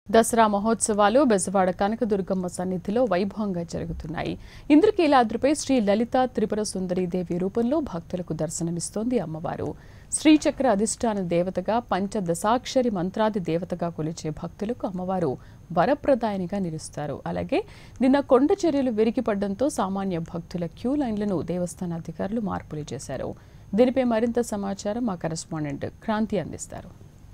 దసరా మహోత్సవాలు బెజవాడ కనకదుర్గమ్మ సన్నిధిలో వైభవంగా జరుగుతున్నాయి ఇంద్రకీలాద్రిపై శ్రీ లలిత త్రిపుర సుందరి దేవి రూపంలో భక్తులకు దర్శనమిస్తోంది అమ్మవారు శ్రీచక్ర అధిష్టాన దేవతగా పంచదశాక్షరి మంత్రాది దేవతగా కొలిచే భక్తులకు అమ్మవారు వరప్రదాయనిగా నిలుస్తారు అలాగే నిన్న కొండ చర్యలు విరిగిపడడంతో సామాన్య భక్తుల క్యూ లైన్లను దేవస్థాన అధికారులు మార్పులు చేశారు దీనిపై మరింత సమాచారం మా కరెస్పాండెంట్ క్రాంతి అందిస్తారు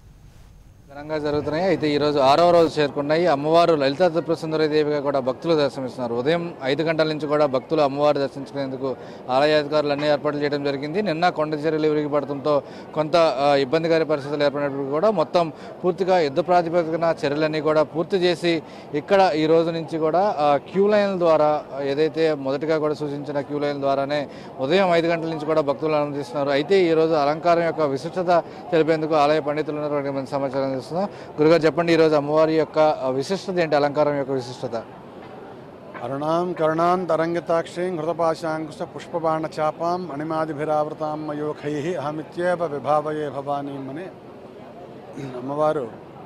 ఘనంగా జరుగుతున్నాయి అయితే ఈ రోజు ఆరవ రోజు చేరుకున్నాయి అమ్మవారు లలితా త్రిపుర సుందరి దేవిగా కూడా భక్తులు దర్శనమిస్తున్నారు ఉదయం ఐదు గంటల నుంచి కూడా భక్తులు అమ్మవారు దర్శించుకునేందుకు ఆలయ అధికారులు అన్ని ఏర్పాట్లు చేయడం జరిగింది నిన్న కొండ చర్యలు విరిగిపడటంతో కొంత ఆ, ఇబ్బందికర పరిస్థితులు ఏర్పడినప్పుడు కూడా మొత్తం పూర్తిగా యుద్ధ ప్రాతిపదికన చర్యలన్నీ కూడా పూర్తి చేసి ఇక్కడ ఈ రోజు నుంచి కూడా ఆ, క్యూ లైన్ల ద్వారా ఏదైతే మొదటగా కూడా సూచించిన క్యూ లైన్ ద్వారానే ఉదయం ఐదు గంటల నుంచి కూడా భక్తులు అనుమతిస్తున్నారు అయితే ఈ రోజు అలంకారం యొక్క విశిష్టత తెలిపేందుకు ఆలయ పండితులు ఉన్నటువంటి మంచి సమాచారం అందిస్తున్నాం గురుగారు చెప్పండి ఈ రోజు అమ్మవారి యొక్క ఆ, విశిష్టత ఏంటి అలంకారం యొక్క విశిష్టత అరుణాం కరుణాం తరంగితాక్షీం హృతపాశాంకుశ పుష్పబాణచాపాం అణిమాదిభిరావృతాం మయూఖై అహమిత్యేవ విభావయే భవానీం అని అమ్మవారు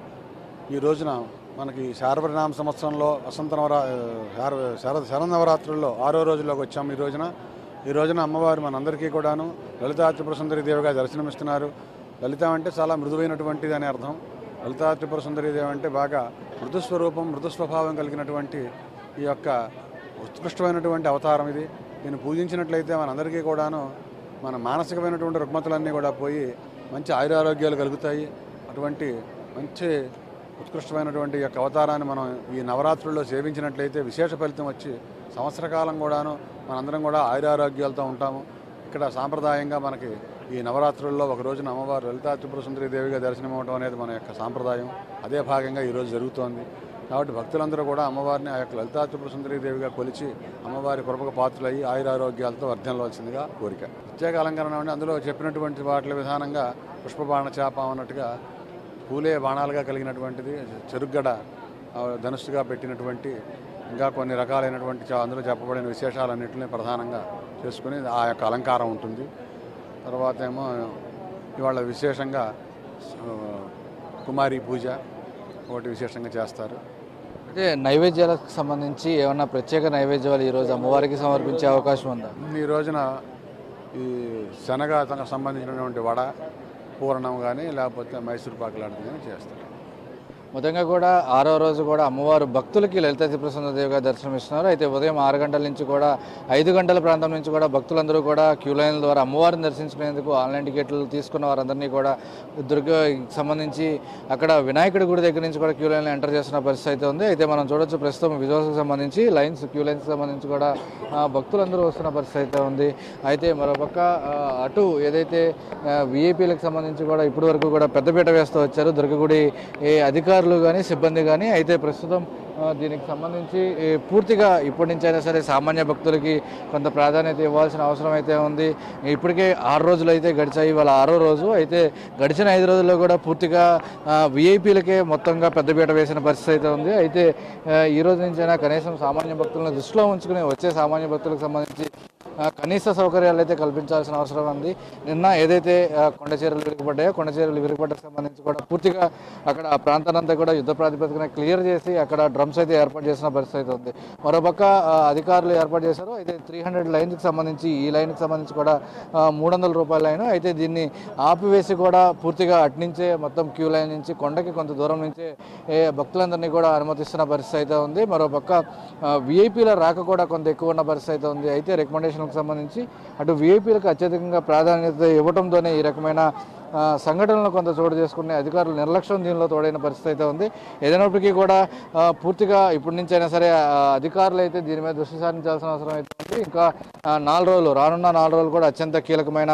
ఈ రోజున మనకి శారవరినామ సంవత్సరంలో వసంత నవరా శార శరద శరన్నవరాత్రుల్లో ఆరో రోజుల్లోకి వచ్చాం ఈ రోజున ఈ రోజున అమ్మవారు మనందరికీ కూడాను లలితా త్రిపుర సుందరి దేవిగా దర్శనమిస్తున్నారు లలిత అంటే చాలా మృదువైనటువంటిది అని అర్థం లలితా త్రిపుర సుందరి దేవి అంటే బాగా మృదు స్వరూపం మృదు స్వభావం కలిగినటువంటి ఈ యొక్క ఉత్కృష్టమైనటువంటి అవతారం ఇది దీన్ని పూజించినట్లయితే మనందరికీ కూడాను మన మానసికమైనటువంటి రుగ్మతలన్నీ కూడా పోయి మంచి ఆయురారోగ్యాలు కలుగుతాయి అటువంటి మంచి ఉత్కృష్టమైనటువంటి ఈ యొక్క అవతారాన్ని మనం ఈ నవరాత్రుల్లో సేవించినట్లయితే విశేష ఫలితం వచ్చి సంవత్సర కాలం కూడాను మనందరం కూడా ఆయురారోగ్యాలతో ఉంటాము ఇక్కడ సాంప్రదాయంగా మనకి ఈ నవరాత్రుల్లో ఒక రోజున అమ్మవారు లలితా త్రిపుర సుందరి దేవిగా దర్శనం అవ్వడం అనేది మన యొక్క సాంప్రదాయం అదే భాగంగా ఈరోజు జరుగుతోంది కాబట్టి భక్తులందరూ కూడా అమ్మవారిని ఆ యొక్క లలితా త్రిపుర సుందరి దేవిగా కొలిచి అమ్మవారి కృపకు పాత్రలయ్యి ఆయురారోగ్యాలతో వర్ధనలవలసిందిగా కోరిక ప్రత్యేక అలంకరణ అంటే అందులో చెప్పినటువంటి వాటి విధానంగా పుష్పబాణ చేప అన్నట్టుగా పూలే బాణాలుగా కలిగినటువంటిది చెరుగ్గడ ఆ, ధనుస్సుగా పెట్టినటువంటి ఇంకా కొన్ని రకాలైనటువంటి చా- అందులో చెప్పబడిన విశేషాలన్నింటినీ ప్రధానంగా చేసుకుని ఆ యొక్క అలంకారం ఉంటుంది తర్వాత ఏమో ఇవాళ విశేషంగా ఆ, కుమారి పూజ ఒకటి విశేషంగా చేస్తారు అంటే నైవేద్యాలకు సంబంధించి ఏమన్నా ప్రత్యేక నైవేద్యాలు ఈ రోజు అమ్మవారికి సమర్పించే అవకాశం ఉందా ఈ రోజున ఈ శనగ తనకు సంబంధించినటువంటి వడ పూర్ణం కానీ లేకపోతే మైసూర్ పాకు లాంటిది కానీ చేస్తారు మొత్తంగా కూడా ఆరో రోజు కూడా అమ్మవారు భక్తులకి లలిత త్రిప్రసన్నదేవిగా దర్శనమిస్తున్నారు అయితే ఉదయం ఆరు గంటల నుంచి కూడా ఐదు గంటల ప్రాంతం నుంచి కూడా భక్తులందరూ కూడా క్యూ లైన్ల ద్వారా అమ్మవారిని దర్శించుకునేందుకు ఆన్లైన్ టికెట్లు తీసుకున్న వారందరినీ కూడా దుర్గ సంబంధించి అక్కడ వినాయకుడి గుడి దగ్గర నుంచి కూడా క్యూ లైన్లో ఎంటర్ చేస్తున్న పరిస్థితి అయితే ఉంది అయితే మనం చూడొచ్చు ప్రస్తుతం విజువల్స్కి సంబంధించి లైన్స్ క్యూ లైన్స్ సంబంధించి కూడా ఆ, భక్తులందరూ వస్తున్న పరిస్థితి అయితే ఉంది అయితే మరోపక్క ఆ, అటు ఏదైతే విఐపీలకు సంబంధించి కూడా ఇప్పటి వరకు కూడా పెద్దపీట వేస్తూ వచ్చారు దుర్గగుడి ఏ అధికారులు కానీ సిబ్బంది కానీ అయితే ప్రస్తుతం ఆ, దీనికి సంబంధించి ఏ, పూర్తిగా ఇప్పటి నుంచి అయినా సరే సామాన్య భక్తులకి కొంత ప్రాధాన్యత ఇవ్వాల్సిన అవసరం అయితే ఉంది ఇప్పటికే ఆరు రోజులు అయితే గడిచాయి ఇవాళ ఆరో రోజు అయితే గడిచిన ఐదు రోజుల్లో కూడా పూర్తిగా విఐపీలకే మొత్తంగా పెద్దపీట వేసిన పరిస్థితి అయితే ఉంది అయితే ఆ, ఈ రోజు నుంచైనా కనీసం సామాన్య భక్తులను దృష్టిలో ఉంచుకుని వచ్చే సామాన్య భక్తులకు సంబంధించి ఆ, కనీస సౌకర్యాలు అయితే కల్పించాల్సిన అవసరం ఉంది నిన్న ఏదైతే ఆ, కొండ చీరలు విరిగిపడ్డాయో కొండ చీరలు విరిగిపడ్డకు సంబంధించి కూడా పూర్తిగా అక్కడ ఆ ప్రాంతానంతా కూడా యుద్ధ ప్రాతిపదికన క్లియర్ చేసి అక్కడ డ్రమ్స్ అయితే ఏర్పాటు చేసిన పరిస్థితి అయితే ఉంది మరోపక్క ఆ, అధికారులు ఏర్పాటు చేశారు అయితే త్రీ హండ్రెడ్ లైన్కి సంబంధించి ఈ లైన్కి సంబంధించి కూడా మూడు వందల రూపాయల లైన్ అయితే దీన్ని ఆపివేసి కూడా పూర్తిగా అట్నుంచే మొత్తం క్యూ లైన్ నుంచి కొండకి కొంత దూరం నుంచే ఏ, భక్తులందరినీ కూడా అనుమతిస్తున్న పరిస్థితి అయితే ఉంది మరోపక్క విఐపీల రాక కూడా కొంత ఎక్కువ ఉన్న పరిస్థితి అయితే ఉంది అయితే రికమెండేషన్లకు సంబంధించి అటు విఐపీలకు అత్యధికంగా ప్రాధాన్యత ఇవ్వడంతోనే ఈ రకమైన ఆ, సంఘటనలు కొంత చోటు చేసుకునే అధికారులు నిర్లక్ష్యం దీనిలో తోడైన పరిస్థితి అయితే ఉంది ఏదైనప్పటికీ కూడా ఆ, పూర్తిగా ఇప్పటి నుంచి అయినా సరే ఆ, అధికారులు అయితే దీని మీద దృష్టి సారించాల్సిన అవసరం అయితే ఉంది ఇంకా ఆ, నాలుగు రోజులు రానున్న నాలుగు రోజులు కూడా అత్యంత కీలకమైన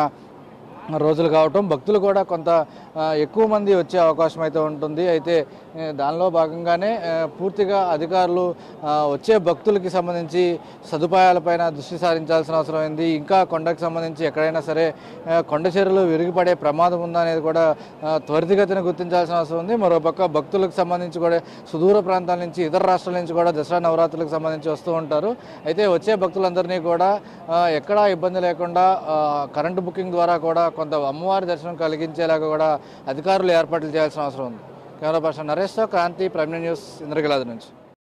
రోజులు కావటం భక్తులు కూడా కొంత ఆ, ఎక్కువ మంది వచ్చే అవకాశం అయితే ఉంటుంది అయితే ఏ, దానిలో భాగంగానే ఏ, పూర్తిగా అధికారులు ఆ, వచ్చే భక్తులకి సంబంధించి సదుపాయాలపైన దృష్టి సారించాల్సిన అవసరం ఉంది ఇంకా కొండకు సంబంధించి ఎక్కడైనా సరే ఏ, కొండ చర్యలు విరిగిపడే ప్రమాదం ఉందా అనేది కూడా ఆ, త్వరితగతిన గుర్తించాల్సిన అవసరం ఉంది మరోపక్క భక్తులకు సంబంధించి కూడా సుదూర ప్రాంతాల నుంచి ఇతర రాష్ట్రాల నుంచి కూడా దసరా నవరాత్రులకు సంబంధించి వస్తూ ఉంటారు అయితే వచ్చే భక్తులందరినీ కూడా ఆ, ఎక్కడా ఇబ్బంది లేకుండా ఆ, కరెంటు బుకింగ్ ద్వారా కూడా కొంత అమ్మవారి దర్శనం కలిగించేలాగా కూడా అధికారులు ఏర్పాట్లు చేయాల్సిన అవసరం ఉంది కెమెరా పర్సన్ నరేష్తో క్రాంతి ప్రైమ్ న్యూస్ ఇంద్రగిలాది నుంచి